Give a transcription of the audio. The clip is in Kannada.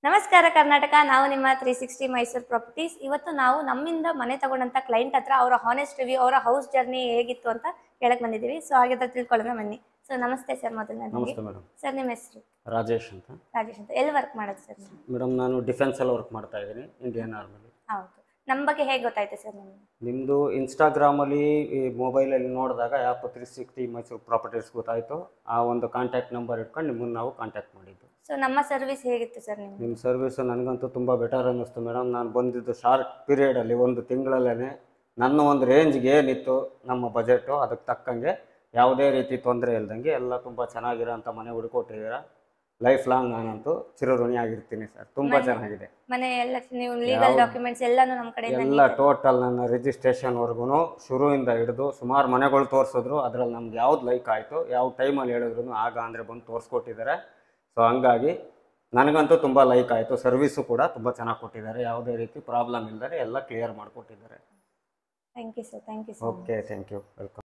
ನಮಸ್ಕಾರ ಕರ್ನಾಟಕ ನಾವು ನಿಮ್ಮ ತ್ರೀ ಸಿಕ್ಸ್ಟಿ ಮೈಸೂರು ಪ್ರಾಪರ್ಟೀಸ್ ಇವತ್ತು ನಾವು ನಮ್ಮಿಂದ ಮನೆ ತಗೊಂಡಂತ ಕ್ಲೈಂಟ್ ಹತ್ರ ಅವರ ಹಾನೆಸ್ಟ್ ರಿವ್ಯೂ ಅವರ ಹೌಸ್ ಜರ್ನಿ ಹೇಗಿತ್ತು ಅಂತ ಕೇಳಕ್ ಬಂದಿದ್ದೀವಿ ಸೊ ಹಾಗಿದ್ರೆ ತಿಳ್ಕೊಳ್ಳೋಣ ಬನ್ನಿ ಸೊ ನಮಸ್ತೆ ಸರ್ ಮೊದಲನೇದಾಗಿ ನಮಸ್ತೆ ಮೇಡಮ್ ಸರ್ ನಿಮ್ಮ ಹೆಸರು ರಾಜೇಶ್ ಅಂತ ರಾಜೇಶ್ ಅಂತ ಎಲ್ಲಿ ವರ್ಕ್ ಮಾಡೋದು ಸರ್ ನೀವು ಮೇಡಮ್ ನಾನು ಡಿಫೆನ್ಸಲ್ಲಿ ವರ್ಕ್ ಮಾಡ್ತಾ ಇದ್ದೀನಿ ಇಂಡಿಯನ್ ಆರ್ಮಿಲಿ ಹೌದು ನಮ್ಮ ಬಗ್ಗೆ ಹೇಗೆ ಗೊತ್ತಾಯ್ತು ಸರ್ ನಿಮ್ಗೆ ನಿಮ್ಮದು ಇನ್ಸ್ಟಾಗ್ರಾಮಲ್ಲಿ ಈ ಮೊಬೈಲಲ್ಲಿ ನೋಡಿದಾಗ app three sixty Mysuru properties ಗೊತ್ತಾಯಿತು ಆ ಒಂದು ಕಾಂಟ್ಯಾಕ್ಟ್ ನಂಬರ್ ಇಟ್ಕೊಂಡು ನಿಮ್ಮನ್ನು ನಾವು ಕಾಂಟ್ಯಾಕ್ಟ್ ಮಾಡಿದ್ದು ಸೊ ನಮ್ಮ ಸರ್ವಿಸ್ ಹೇಗಿತ್ತು ಸರ್ ನಿಮ್ಗೆ ನಿಮ್ಮ ಸರ್ವಿಸು ನನಗಂತೂ ತುಂಬ ಬೆಟರ್ ಅನ್ನಿಸ್ತು ಮೇಡಮ್ ನಾನು ಬಂದಿದ್ದು ಶಾರ್ಟ್ ಪೀರಿಯಡಲ್ಲಿ ಒಂದು ತಿಂಗಳಲ್ಲೇ ನನ್ನ ಒಂದು ರೇಂಜ್ಗೆ ಏನಿತ್ತು ನಮ್ಮ ಬಜೆಟು ಅದಕ್ಕೆ ತಕ್ಕಂಗೆ ಯಾವುದೇ ರೀತಿ ತೊಂದರೆ ಇಲ್ದಂಗೆ ಎಲ್ಲ ತುಂಬ ಚೆನ್ನಾಗಿರೋಂಥ ಮನೆ ಹುಡುಕೊಟ್ಟಿದ್ದೀರಾ ಲೈಫ್ ಲಾಂಗ್ ನಾನಂತೂ ಚಿರಋಣಿ ಆಗಿರ್ತೀನಿ ಸರ್ ತುಂಬ ಮನೆ- ಚೆನ್ನಾಗಿದೆ ಮನೆ ಎಲ್ಲ ನೀವು ಲೀಗಲ್ ಯಾವ್ದು? ಡಾಕ್ಯುಮೆಂಟ್ಸ್ ಎಲ್ಲಾನು ನಮ್ಮ ಕಡೆಯಿಂದ ಎಲ್ಲ ಟೋಟಲ್ ನನ್ನ ರಿಜಿಸ್ಟ್ರೇಷನ್ವರೆಗೂ ಶುರುವಿಂದ ಹಿಡಿದು ಸುಮಾರು ಮನೆಗಳು ತೋರಿಸಿದ್ರು ಅದರಲ್ಲಿ ನಮ್ಗೆ ಯಾವ್ದು ಲೈಕ್ ಆಯಿತು ಯಾವ ಟೈಮಲ್ಲಿ ಹೇಳಿದ್ರು ಆಗ ಅಂದರೆ ಬಂದು ತೋರಿಸ್ಕೊಟ್ಟಿದ್ದಾರೆ ಸೊ ಹಂಗಾಗಿ ನನಗಂತೂ ತುಂಬ ಲೈಕ್ ಆಯಿತು ಸರ್ವಿಸು ಕೂಡ ತುಂಬ ಚೆನ್ನಾಗಿ ಕೊಟ್ಟಿದ್ದಾರೆ ಯಾವುದೇ ರೀತಿ ಪ್ರಾಬ್ಲಮ್ ಇಲ್ಲದೆ ಎಲ್ಲ ಕ್ಲಿಯರ್ ಮಾಡಿಕೊಟ್ಟಿದ್ದಾರೆ thank you sir thank you sir okay thank you welcome